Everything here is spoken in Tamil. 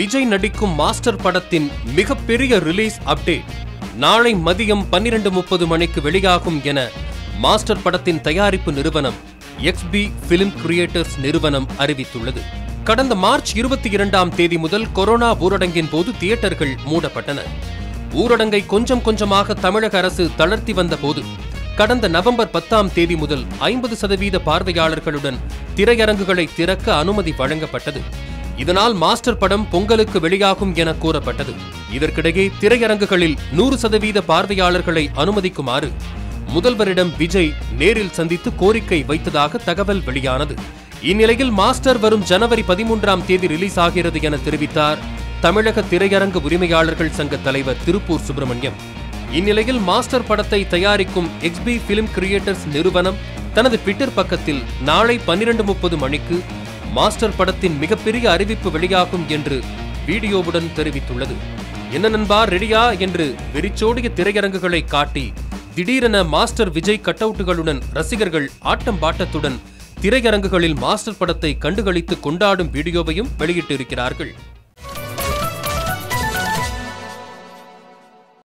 விஜய் நடிக்கும் மாஸ்டர் படத்தின் மிகப்பெரிய ரிலீஸ் அப்டேட் நாளை மதியம் பன்னிரண்டு முப்பது மணிக்கு வெளியாகும் என மாஸ்டர் படத்தின் தயாரிப்பு நிறுவனம் எக்ஸ்பி பிலிம் கிரியேட்டர்ஸ் நிறுவனம் அறிவித்துள்ளது கடந்த மார்ச் இருபத்தி இரண்டாம் தேதி முதல் கொரோனா ஊரடங்கின் போது தியேட்டர்கள் மூடப்பட்டன ஊரடங்கை கொஞ்சம் கொஞ்சமாக தமிழக அரசு தளர்த்தி வந்த போது கடந்த நவம்பர் பத்தாம் தேதி முதல் ஐம்பது சதவீத பார்வையாளர்களுடன் திரையரங்குகளை திறக்க அனுமதி வழங்கப்பட்டது இதனால் மாஸ்டர் படம் பொங்கலுக்கு வெளியாகும் என கூறப்பட்டது இதற்கிடையே திரையரங்குகளில் நூறு சதவீத பார்வையாளர்களை அனுமதிக்குமாறு முதல்வரிடம் விஜய் நேரில் சந்தித்து கோரிக்கை வைத்ததாக தகவல் வெளியானது இந்நிலையில் மாஸ்டர் வரும் ஜனவரி பதிமூன்றாம் தேதி ரிலீஸ் ஆகிறது என தெரிவித்தார் தமிழக திரையரங்கு உரிமையாளர்கள் சங்க தலைவர் திருப்பூர் சுப்பிரமணியம் இந்நிலையில் மாஸ்டர் படத்தை தயாரிக்கும் எக்ஸ்பி பிலிம் கிரியேட்டர்ஸ் நிறுவனம் தனது ட்விட்டர் பக்கத்தில் நாளை பன்னிரண்டு முப்பது மணிக்கு மாஸ்டர் படத்தின் மிகப்பெரிய அறிவிப்பு வெளியாகும் என்று வீடியோவுடன் தெரிவித்துள்ளது என்ன நண்பா ரெடியா என்று வெறிச்சோடிய திரையரங்குகளை காட்டி திடீரென மாஸ்டர் விஜய் கட்டவுட்டுகளுடன் ரசிகர்கள் ஆட்டம் பாட்டத்துடன் திரையரங்குகளில் மாஸ்டர் படத்தை கண்டுகளித்து கொண்டாடும் வீடியோவையும் வெளியிட்டிருக்கிறார்கள்